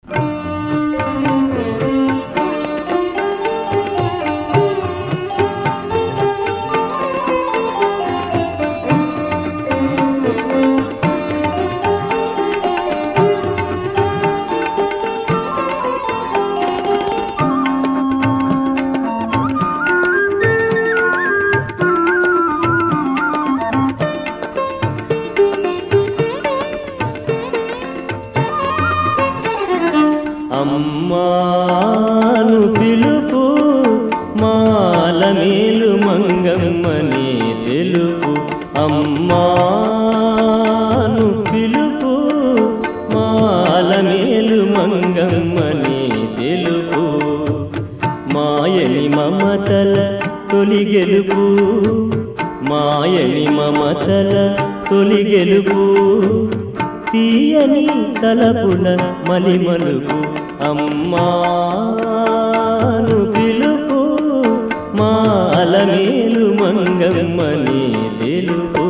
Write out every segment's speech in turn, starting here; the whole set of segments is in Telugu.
అమ్మాను పిలుపు మాలమేలు మంగమ్మని తెలుపు అమ్మాను పిలుపు మాలమేలు మంగమ్మని తెలుపు మాయని మమతల తొలి గెలుపు మాయని మమతల తొలి గెలుపు తీయని తలపుల మలిమలుపు అమ్మాను పిలుపు మాలమేలు మంగమ్మని తెలుపు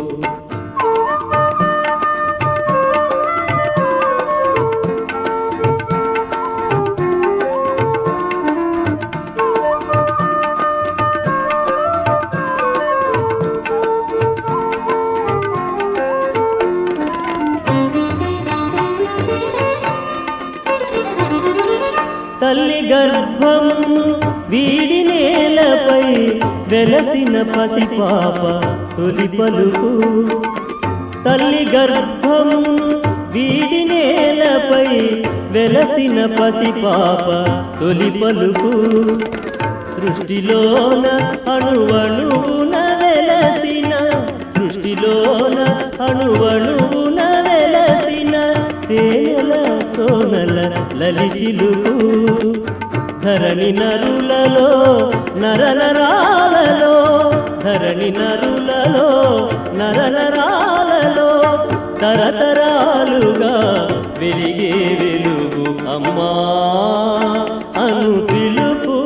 తల్లి గర్భమును వీడి నేలపై వెలసిన పసిపాప తొలి పలుకు తల్లి గర్భమును వీడి నేలపై వెలసిన పసిపాప తొలి పలుకు సృష్టిలోన అణువణువున వెలసిన సృష్టిలోన అణువణువున వెలసిన తేనెల సోనల లలిచిలుకు ధరణి నరులలో నరనరాలలో ధరణి నరులలో నరనరాలలో తరతరాలుగా వెలిగే వెలుగు అమ్మా అను పిలుపు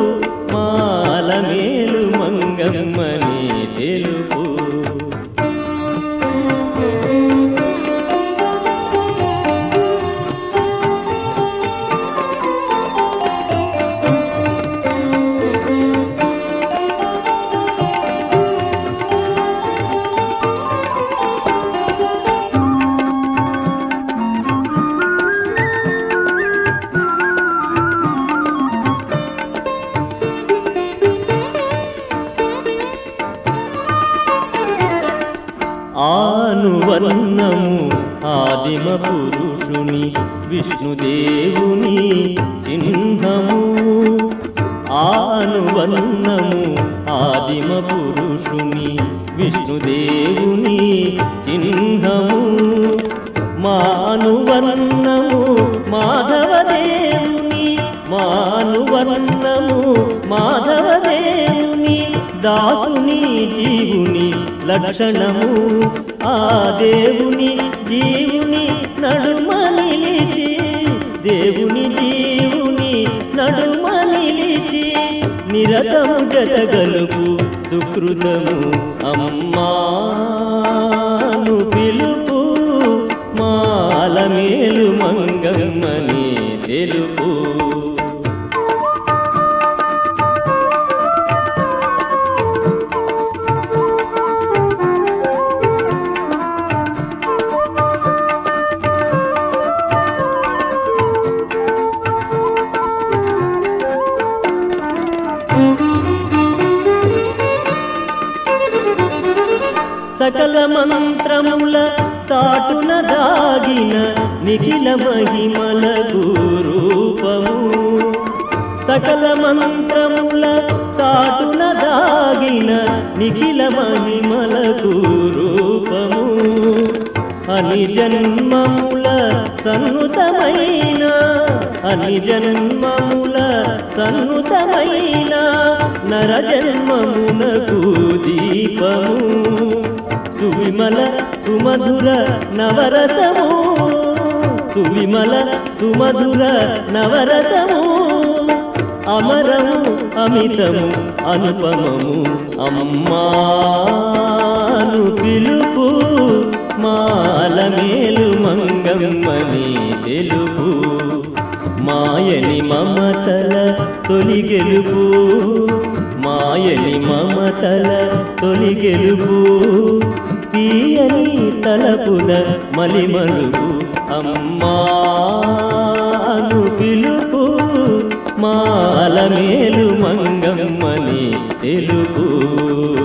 మాలమేలు మంగమ్మని తెలుపు ఆనువర్ణము ఆదిమ పురుషుని విష్ణుదేవుని చిహ్నము ఆనువర్ణము ఆదిమ పురుషుని విష్ణుదేవుని చిహ్నము మానువర్ణము మాధవదేవుని మానువర్ణము మాధవదేవుని దాసుని జీవుని లక్షణము ఆ దేవుని జీవుని నడుమ నిలిచి దేవుని జీవుని నడుమ నిలిచి నిరతము జతగలుపు సుకృతము అమ్మాను పిలుపు మాలమేలు మంగమ్మని తెలుపు సకల మంత్రముల సాటున దాగిన నిఖిల మహిమల రూపము సకల మంత్రముల సాటున దాగిన నిఖిల మహిమల రూపము అని జన్మముల సన్నుతమైన అని జన్మముల సన్నుతమైన నరజన్మమునకు దీపము సువిమల సుమధుర నవరసము సువిమల సుమధుర నవరసము అమరము అమితము అనుపమము అమ్మా అను పిలుపు మాలమేలు మంగమ్మని తెలుపు మాయని మమతల తొలి గెలుపు మాయని మమతల తొలి గెలుపు తీయని తలపుల మలిమలుపు అమ్మా అను పిలుపు మాలమేలు మంగమ్మని తెలుపు